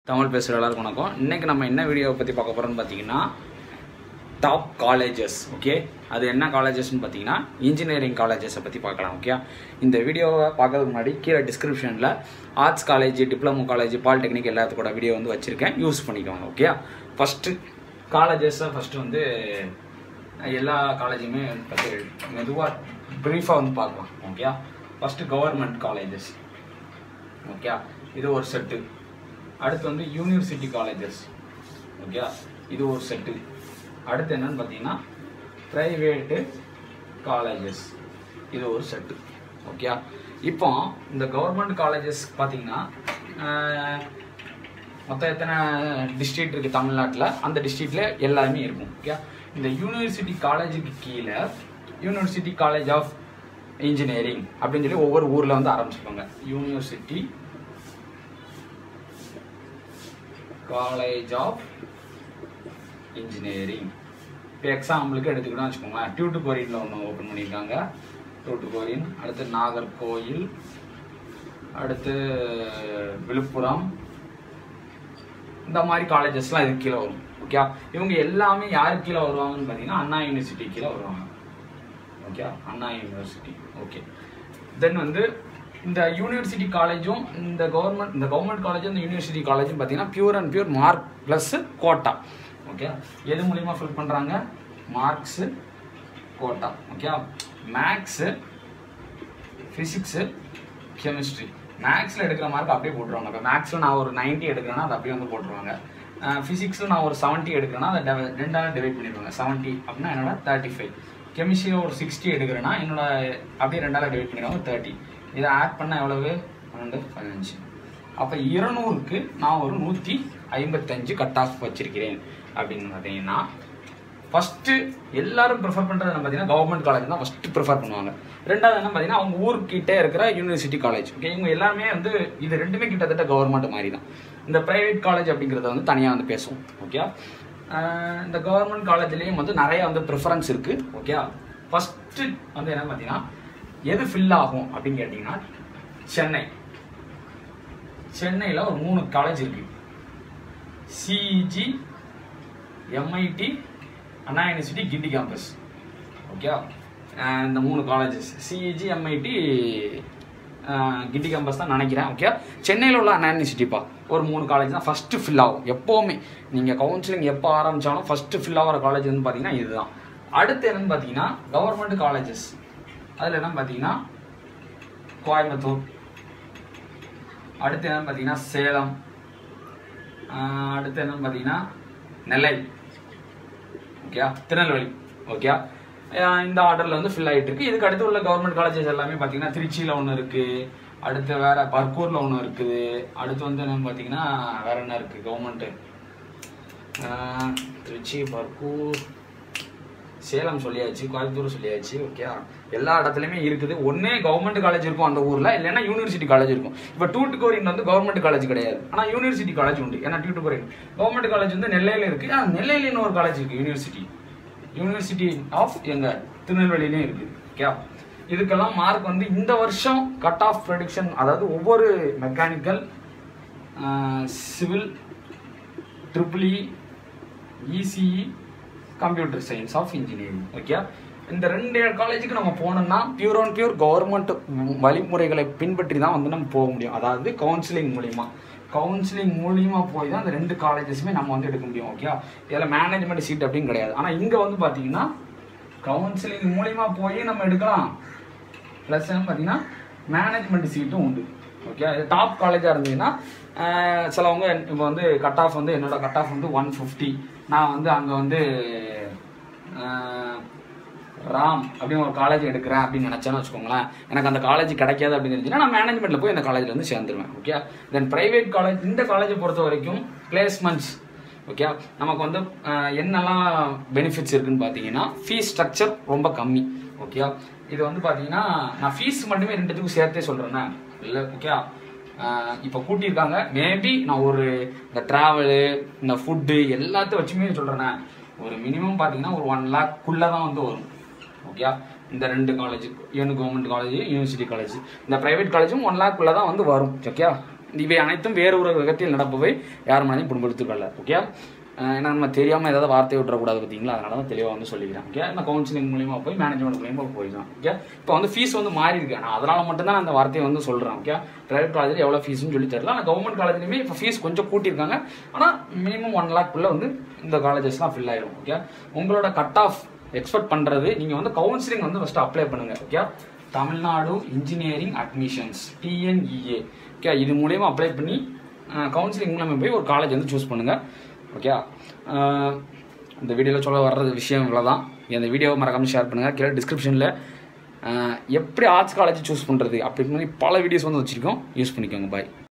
தமிழ் பேசுகிற எல்லாருக்கும் வணக்கம் இன்றைக்கி நம்ம என்ன வீடியோவை பற்றி பார்க்க போகிறோம்னு பார்த்தீங்கன்னா டாப் காலேஜஸ் ஓகே அது என்ன காலேஜஸ்னு பார்த்தீங்கன்னா இன்ஜினியரிங் காலேஜஸை பற்றி பார்க்கலாம் ஓகே இந்த வீடியோவை பார்க்கறதுக்கு முன்னாடி கீழே டிஸ்கிரிப்ஷனில் arts college diploma college polytechnic எல்லாத்துக்கூட வீடியோ வந்து வச்சுருக்கேன் யூஸ் பண்ணிக்கோங்க ஓகே ஃபஸ்ட்டு காலேஜஸை ஃபஸ்ட்டு வந்து எல்லா காலேஜுமே பற்றி மெதுவாக ப்ரீஃபாக வந்து பார்க்கலாம் okay first government colleges okay இது ஒரு செட்டு அடுத்து வந்து யூனிவர்சிட்டி காலேஜஸ் ஓகே இது ஒரு செட்டு அடுத்து என்னன்னு பார்த்தீங்கன்னா ப்ரைவேட்டு காலேஜஸ் இது ஒரு செட்டு ஓகே இப்போ இந்த கவர்மெண்ட் காலேஜஸ் பார்த்தீங்கன்னா ஆஹ், மொத்தம் எத்தனை டிஸ்ட்ரிக்ட் இருக்குது தமிழ்நாட்டில் அந்த டிஸ்ட்ரிக்டில் எல்லாமே இருக்கும் ஓகே இந்த யூனிவர்சிட்டி காலேஜுக்கு கீழே யூனிவர்சிட்டி காலேஜ் ஆஃப் இன்ஜினியரிங் அப்படின்னு சொல்லி ஒவ்வொரு ஊரில் வந்து ஆரம்பிச்சிருப்பாங்க யூனிவர்சிட்டி காலேஜ் ஆஃப் இன்ஜினியரிங் இப்போ எக்ஸாம்பிளுக்கு எடுத்துக்கிட்டோம் வச்சுக்கோங்களேன் டியூட்டுக்கோரியனில் ஒன்று ஓப்பன் பண்ணியிருக்காங்க டியூட்டுக்கோரியன் அடுத்து நாகர்கோயில் அடுத்து விழுப்புரம் இந்த மாதிரி காலேஜஸ்லாம் இதுக்கு கீழே வரும் ஓகே இவங்க எல்லாமே யாருக்கு கீழே வருவாங்கன்னு பார்த்தீங்கன்னா அண்ணா யூனிவர்சிட்டி கீழே வருவாங்க okay Anna university okay then வந்து இந்த யூனிவர்சிட்டி காலேஜும் இந்த கவர்மெண்ட் இந்த கவர்மெண்ட் காலேஜும் இந்த யூனிவர்சிட்டி காலேஜும் பார்த்தீங்கன்னா pure and pure mark plus quota okay எது மூலியமாக ஃபில் பண்ணுறாங்க marks quota okay maths physics chemistry மேக்ஸில் எடுக்கிற மார்க் அப்படியே போட்டுருவாங்க இப்போ மேக்ஸில் நான் ஒரு 90 எடுக்கிறேன்னா அதை அப்படியே வந்து போட்டுருவாங்க ஃபிசிக்ஸில் நான் ஒரு 70 எடுக்கிறேன்னா அதை divi- ரெண்டால டிவைட் பண்ணிடுவாங்க 70 அப்படின்னா என்னோட தேர்ட்டி ஃபைவ் கெமிஸ்ட்ரியில் ஒரு சிக்ஸ்டி எடுக்கிறேன்னா என்னோட அப்படியே ரெண்டால டிவைட் பண்ணிடுவாங்க தேர்ட்டி இதை ஆட் பண்ணால் எவ்வளவு பன்னெண்டு பதினஞ்சு அப்போ இருநூறுக்கு நான் ஒரு நூற்றி ஐம்பத்தஞ்சு கட் ஆஃப் வச்சிருக்கிறேன் அப்படின்னு பார்த்தீங்கன்னா ஃபஸ்ட்டு எல்லாரும் ப்ரிஃபர் பண்ணுறது என்ன பார்த்தீங்கன்னா கவர்மெண்ட் காலேஜ் தான் ஃபஸ்ட்டு ப்ரிஃபர் பண்ணுவாங்க ரெண்டாவது என்ன பார்த்தீங்கன்னா அவங்க ஊர்கிட்ட இருக்கிற யூனிவர்சிட்டி காலேஜ் ஓகே இவங்க எல்லாமே வந்து இது ரெண்டுமே கிட்டத்தட்ட கவர்மெண்ட் மாதிரி தான் இந்த ப்ரைவேட் காலேஜ் அப்படிங்கிறத வந்து தனியாக வந்து பேசுவோம் ஓகே இந்த கவர்மெண்ட் காலேஜ்லேயும் வந்து நிறைய வந்து ப்ரிஃபரன்ஸ் இருக்குது ஓகே ஃபஸ்ட்டு வந்து என்ன பார்த்தீங்கன்னா எது ஃபில் ஆகும் அப்படின்னு கேட்டிங்கன்னா சென்னை சென்னையில் ஒரு மூணு காலேஜ் இருக்குது CEG MIT Anna university Guindy campus okay இந்த மூணு colleges CEG MIT Guindy campus தான் நினைக்கிறேன் ஓகே சென்னையில் உள்ள அண்ணா யூனிவர்சிட்டிப்பா ஒரு மூணு காலேஜ் தான் ஃபஸ்ட்டு ஃபில் ஆகும் எப்போவுமே நீங்கள் கவுன்சிலிங் எப்போ ஆரம்பித்தாலும் ஃபஸ்ட்டு ஃபில் ஆகிற காலேஜ் வந்து பார்த்தீங்கன்னா இதுதான் அடுத்து என்னன்னு பார்த்தீங்கன்னா கவர்மெண்ட் காலேஜஸ் அதில் என்னன்னு பார்த்தீங்கன்னா கோயம்புத்தூர் அடுத்து என்னன்னு பார்த்தீங்கன்னா சேலம் ஆஹ் அடுத்து என்னன்னு பார்த்தீங்கன்னா நெல்லை ஓகே திருநெல்வேலி ஓகே இந்த ஆர்டரில் வந்து ஃபில் ஆகிட்டு இருக்கு இதுக்கு அடுத்து உள்ள கவர்மெண்ட் காலேஜஸ் எல்லாமே பார்த்தீங்கன்னா திருச்சியில் ஒன்று இருக்குது அடுத்து வேற பர்கூரில் ஒன்று இருக்குது அடுத்து வந்து என்னன்னு பார்த்தீங்கன்னா வேற என்ன இருக்குது கவர்மெண்ட்டு திருச்சி பர்கூர் சேலம் சொல்லியாச்சு கோயம்புத்தூர் சொல்லியாச்சு ஓகே எல்லா இடத்துலையுமே இருக்குது ஒண்ணே கவர்மெண்ட் காலேஜ் இருக்கும் அந்த ஊர்ல இல்லைன்னா யூனிவர்சிட்டி காலேஜ் இருக்கும் இப்போ டூட்டுக்கோரின் வந்து கவர்மெண்ட் காலேஜ் கிடையாது ஆனா யூனிவர்சிட்டி காலேஜ் உண்டு ஏன்னா டூட்டுக்கோரின் கவர்மெண்ட் காலேஜ் வந்து நெல்லையில இருக்கு ஆ நெல்லையில இன்னொரு காலேஜ் இருக்கு யூனிவர்சிட்டி யூனிவர்சிட்டி ஆஃப் எங்க திருநெல்வேலியிலையும் இருக்கு ஓகே இதுக்கெல்லாம் மார்க் வந்து இந்த வருஷம் கட் ஆஃப் ப்ரெடிக்ஷன் அதாவது ஒவ்வொரு mechanical civil triple ECE computer science of engineering okay இந்த ரெண்டு காலேஜுக்கு நம்ம போனோம்னா பியூர் அண்ட் பியூர் கவர்மெண்ட் வழிமுறைகளை பின்பற்றி தான் வந்து நம்ம போக முடியும் அதாவது கவுன்சிலிங் மூலிமா கவுன்சிலிங் மூலியமா போய் தான் அந்த ரெண்டு காலேஜஸுமே நம்ம வந்து எடுக்க முடியும் ஓகே இதில் மேனேஜ்மெண்ட் சீட் அப்படின்னு கிடையாது ஆனால் இங்கே வந்து பார்த்தீங்கன்னா கவுன்சிலிங் மூலியமா போய் நம்ம எடுக்கலாம் ப்ளஸ் என்ன பார்த்தீங்கன்னா மேனேஜ்மெண்ட் சீட்டும் உண்டு ஓகே இது டாப் காலேஜாக இருந்ததுன்னா ஆஹ், சிலவங்க இப்போ வந்து கட் ஆஃப் வந்து என்னோட கட் ஆஃப் வந்து ஒன் ஃபிஃப்டி நான் வந்து அங்கே வந்து ஆஹ், ராம் அப்படின்னு ஒரு காலேஜ் எடுக்கிறேன் அப்படின்னு நினச்சேன்னு வச்சுக்கோங்களேன் எனக்கு அந்த காலேஜ் கிடைக்காது அப்படின்னு இருந்துச்சுன்னா நான் மேனேஜ்மெண்ட்டில் போய் அந்த காலேஜில் வந்து சேர்ந்துருவேன் ஓகே தென் ப்ரைவேட் காலேஜ் இந்த காலேஜை பொறுத்த வரைக்கும் பிளேஸ்மெண்ட்ஸ் ஓகே நமக்கு வந்து ஆஹ், என்னெல்லாம் பெனிஃபிட்ஸ் இருக்குன்னு பார்த்தீங்கன்னா ஃபீஸ் ஸ்ட்ரக்சர் ரொம்ப கம்மி ஓகே இது வந்து பார்த்தீங்கன்னா நான் ஃபீஸ் மட்டுமே ரெண்டுத்துக்கும் சேர்த்தே சொல்கிறேன்னே இல்லை ஓகே இப்போ கூட்டியிருக்காங்க மேபி நான் ஒரு இந்த ட்ராவலு இந்த ஃபுட்டு எல்லாத்தையும் வச்சுமே சொல்கிறேன்னே ஒரு மினிமம் பார்த்தீங்கன்னா ஒரு ஒன் லேக்குள்ளே தான் வந்து வரும் ஓகே இந்த ரெண்டு college uni government college university college இந்த ப்ரைவேட் காலேஜும் ஒன் லேக்குள்ளே தான் வந்து வரும் ஓகே இவை அனைத்தும் வேறு ஒரு விதத்தில் நடப்பவை யார் மனதையும் புண்படுத்திக்கொள்ள ஓகே ஏன்னா நம்ம தெரியாமல் ஏதாவது வார்த்தை விட்டுறக்கூடாது பார்த்தீங்களா அதனால தான் தெளிவாக வந்து சொல்லிக்கிறேன் ஓகே நான் கவுன்சிலிங் மூலியமா போய் மேனேஜ்மெண்ட் மூலியமா போயிடலாம் ஓகே இப்போ வந்து ஃபீஸ் வந்து மாறி இருக்கு நான் அதனால மட்டும் தான் அந்த வார்த்தையை வந்து சொல்கிறேன் ஓகே ப்ரைவேட் காலேஜில் எவ்வளோ ஃபீஸ்னு சொல்லி தெரியல ஆனால் கவர்மெண்ட் காலேஜ்லையுமே இப்போ ஃபீஸ் கொஞ்சம் கூட்டியிருக்காங்க ஆனால் மினிமம் ஒன் லேக்குள்ளே வந்து இந்த காலேஜஸ்லாம் ஃபில் ஆயிடும் ஓகே உங்களோட கட் ஆஃப் எக்ஸ்பெக்ட் பண்ணுறது நீங்கள் வந்து கவுன்சிலிங் வந்து ஃபஸ்ட்டு அப்ளை பண்ணுங்க okay Tamil Nadu engineering admissions TNEA okay இது மூலயமா அப்ளை பண்ணி கவுன்சிலிங் மூலமா போய் ஒரு காலேஜ் வந்து சூஸ் பண்ணுங்க ஓகே இந்த வீடியோவில் சொல்ல வர்றது விஷயம் இவ்வளோதான் இந்த வீடியோவை மறக்காம ஷேர் பண்ணுங்கள் கீழே டிஸ்கிரிப்ஷனில் எப்படி ஆர்ட்ஸ் காலேஜ் சூஸ் பண்ணுறது அப்படின்னு பல வீடியோஸ் வந்து வச்சுருக்கோம் யூஸ் பண்ணிக்கோங்க பாய்